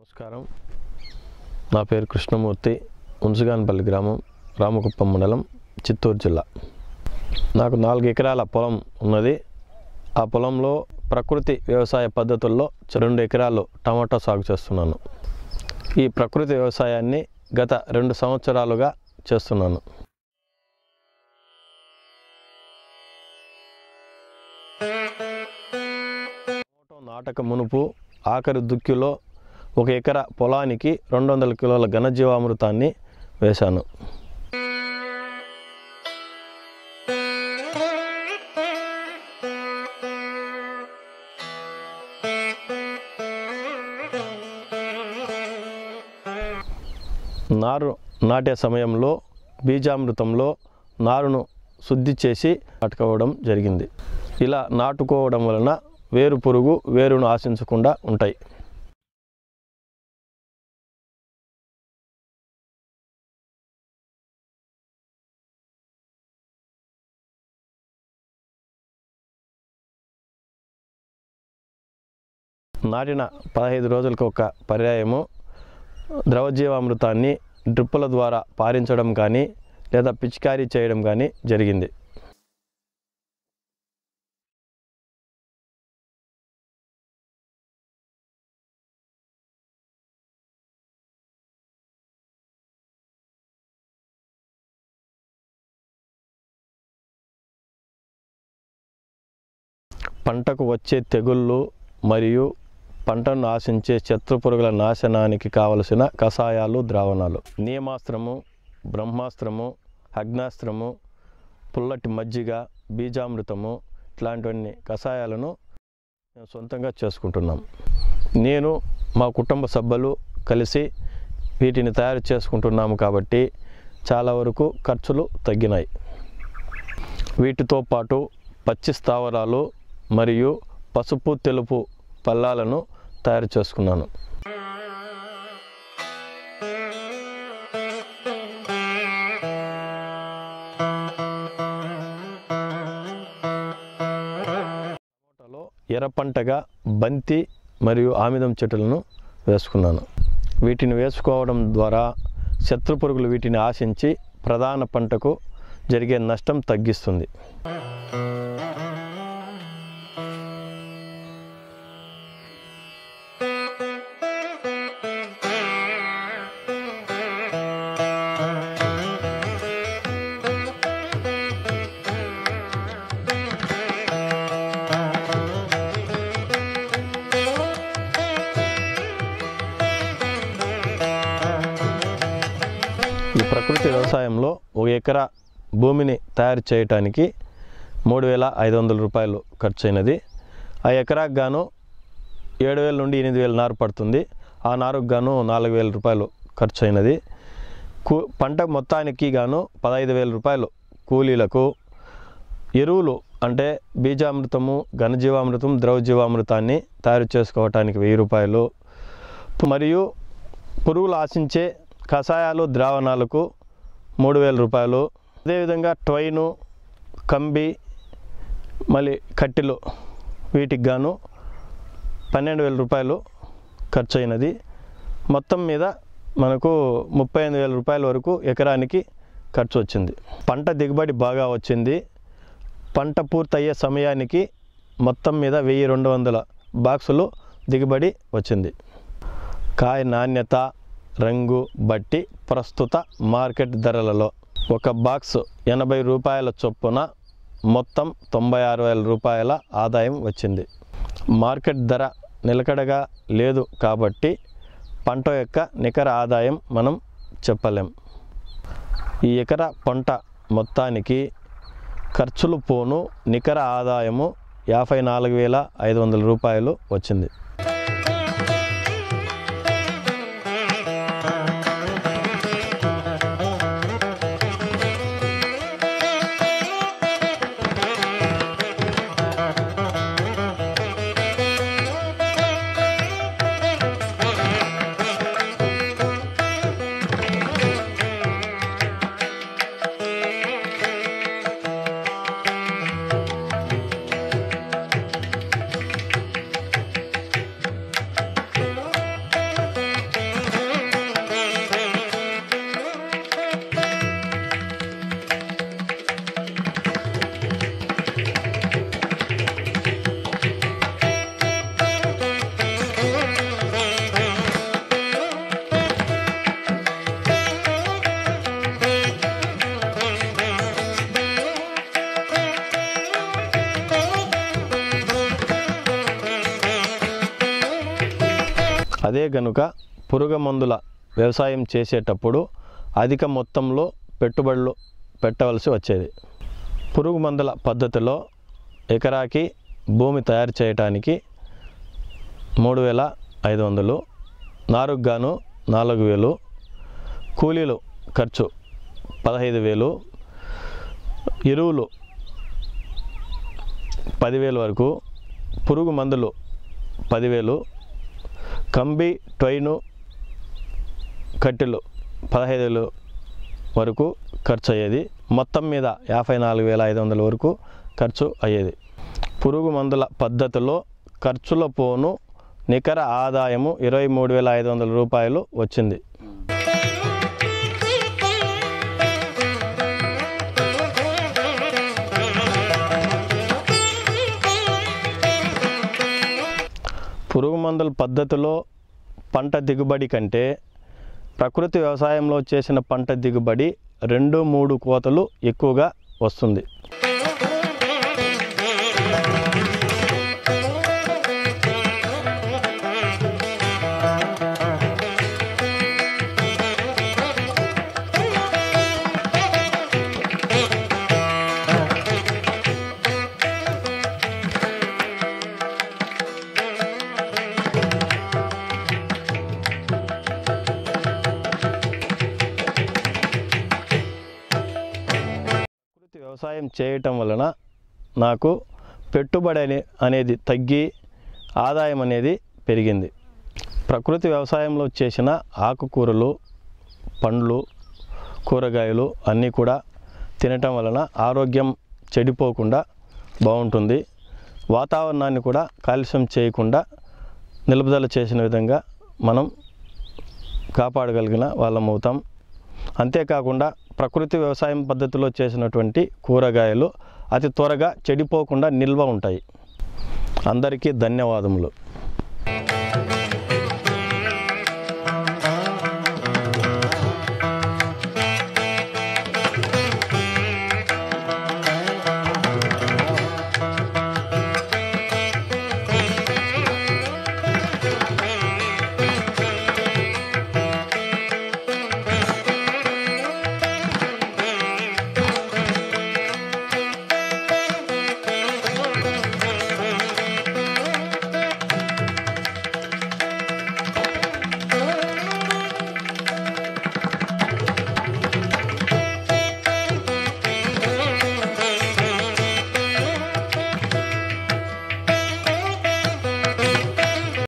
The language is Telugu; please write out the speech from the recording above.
నమస్కారం నా పేరు కృష్ణమూర్తి ఉన్సుగాన్పల్లి గ్రామం రామకుప్పం మండలం చిత్తూరు జిల్లా నాకు నాలుగు ఎకరాల పొలం ఉన్నది ఆ పొలంలో ప్రకృతి వ్యవసాయ పద్ధతుల్లో రెండు ఎకరాలు టమాటా సాగు చేస్తున్నాను ఈ ప్రకృతి వ్యవసాయాన్ని గత రెండు సంవత్సరాలుగా చేస్తున్నాను టమాటో నాటక మునుపు ఆఖరి దుక్కిలో ఒక ఎకరా పొలానికి రెండు వందల కిలోల ఘనజీవామృతాన్ని వేశాను నారు నాటే సమయంలో బీజామృతంలో నారును శుద్ధి చేసి నాటుకోవడం జరిగింది ఇలా నాటుకోవడం వలన వేరు పురుగు వేరును ఆశించకుండా ఉంటాయి నాటిన పదహైదు రోజులకు ఒక పర్యాయము ద్రవజీవామృతాన్ని డ్రిప్పుల ద్వారా పారించడం కానీ లేదా పిచికారీ చేయడం కానీ జరిగింది పంటకు వచ్చే తెగుళ్ళు మరియు పంటను ఆశించే శత్రు పురుగుల నాశనానికి కావలసిన కషాయాలు ద్రావణాలు నియమాస్త్రము బ్రహ్మాస్త్రము అగ్నాస్త్రము పుల్లటి మజ్జిగ బీజామృతము ఇట్లాంటివన్నీ కషాయాలను మేము సొంతంగా చేసుకుంటున్నాం నేను మా కుటుంబ సభ్యులు కలిసి వీటిని తయారు చేసుకుంటున్నాము కాబట్టి చాలా వరకు ఖర్చులు తగ్గినాయి వీటితో పాటు పచ్చి స్థావరాలు మరియు పసుపు తెలుపు పల్లాలను తయారు చేసుకున్నాను టమాటాలో ఎర్ర పంటగా బంతి మరియు ఆమిదం చెట్టులను వేసుకున్నాను వీటిని వేసుకోవడం ద్వారా శత్రు పురుగులు వీటిని ఆశించి ప్రధాన పంటకు జరిగే నష్టం తగ్గిస్తుంది ఈ ప్రకృతి వ్యవసాయంలో ఒక ఎకరా భూమిని తయారు చేయటానికి మూడు వేల ఐదు వందల రూపాయలు ఖర్చు అయినది ఆ ఎకరాకు గాను ఏడు వేల నుండి ఎనిమిది వేల నారు పడుతుంది ఆ నారుకు గాను నాలుగు వేల రూపాయలు ఖర్చు అయినది కూ పంట మొత్తానికి గాను పదహైదు వేల రూపాయలు కూలీలకు ఎరువులు అంటే బీజామృతము ఘనజీవామృతం ద్రవజీవామృతాన్ని తయారు చేసుకోవటానికి వెయ్యి రూపాయలు మరియు పురుగులు ఆశించే కషాయాలు ద్రావణాలకు మూడు వేల రూపాయలు అదేవిధంగా ట్వైను కంబి మళ్ళీ కట్టెలు వీటికి గాను పన్నెండు వేల రూపాయలు ఖర్చు అయినది మొత్తం మీద మనకు ముప్పై ఎనిమిది వేల రూపాయల వరకు ఎకరానికి ఖర్చు వచ్చింది పంట దిగుబడి బాగా వచ్చింది పంట పూర్తయ్యే సమయానికి మొత్తం మీద వెయ్యి రెండు వందల బాక్సులు దిగుబడి వచ్చింది కాయ నాణ్యత రంగు బట్టి ప్రస్తుత మార్కెట్ ధరలలో ఒక బాక్స్ ఎనభై రూపాయల చొప్పున మొత్తం తొంభై ఆరు వేల రూపాయల ఆదాయం వచ్చింది మార్కెట్ ధర నిలకడగా లేదు కాబట్టి పంట యొక్క నికర ఆదాయం మనం చెప్పలేం ఈ ఎకర పంట మొత్తానికి ఖర్చులు పోను నికర ఆదాయము యాభై నాలుగు వేల ఐదు వందల రూపాయలు వచ్చింది అదే గనుక పురుగు మందుల వ్యవసాయం చేసేటప్పుడు అధిక మొత్తంలో పెట్టుబడులు పెట్టవలసి వచ్చేది పురుగు మందుల పద్ధతిలో ఎకరాకి భూమి తయారు చేయటానికి మూడు వేల ఐదు వందలు నారుకు గాను నాలుగు వేలు కూలీలు ఖర్చు పదహైదు వేలు ఎరువులు పదివేలు వరకు పురుగు మందులు పదివేలు కంబి టొయిను కట్టెలు పదహైదు వేలు వరకు ఖర్చు అయ్యేది మొత్తం మీద యాభై నాలుగు వేల ఐదు వందల వరకు ఖర్చు అయ్యేది పురుగు మందుల పద్ధతిలో ఖర్చుల పోను నికర ఆదాయము ఇరవై మూడు వేల ఐదు వందల రూపాయలు వచ్చింది పురుగు మందుల పద్ధతిలో పంట దిగుబడి కంటే ప్రకృతి వ్యవసాయంలో చేసిన పంట దిగుబడి రెండు మూడు కోతలు ఎక్కువగా వస్తుంది ప్రకృతి వ్యవసాయం చేయటం వలన నాకు పెట్టుబడి అనే అనేది తగ్గి ఆదాయం అనేది పెరిగింది ప్రకృతి వ్యవసాయంలో చేసిన ఆకుకూరలు పండ్లు కూరగాయలు అన్నీ కూడా తినటం వలన ఆరోగ్యం చెడిపోకుండా బాగుంటుంది వాతావరణాన్ని కూడా కాలుష్యం చేయకుండా నిలుపుదల చేసిన విధంగా మనం కాపాడగలిగిన వాళ్ళం అవుతాం అంతేకాకుండా ప్రకృతి వ్యవసాయం పద్ధతిలో చేసినటువంటి కూరగాయలు అతి త్వరగా చెడిపోకుండా నిల్వ ఉంటాయి అందరికీ ధన్యవాదములు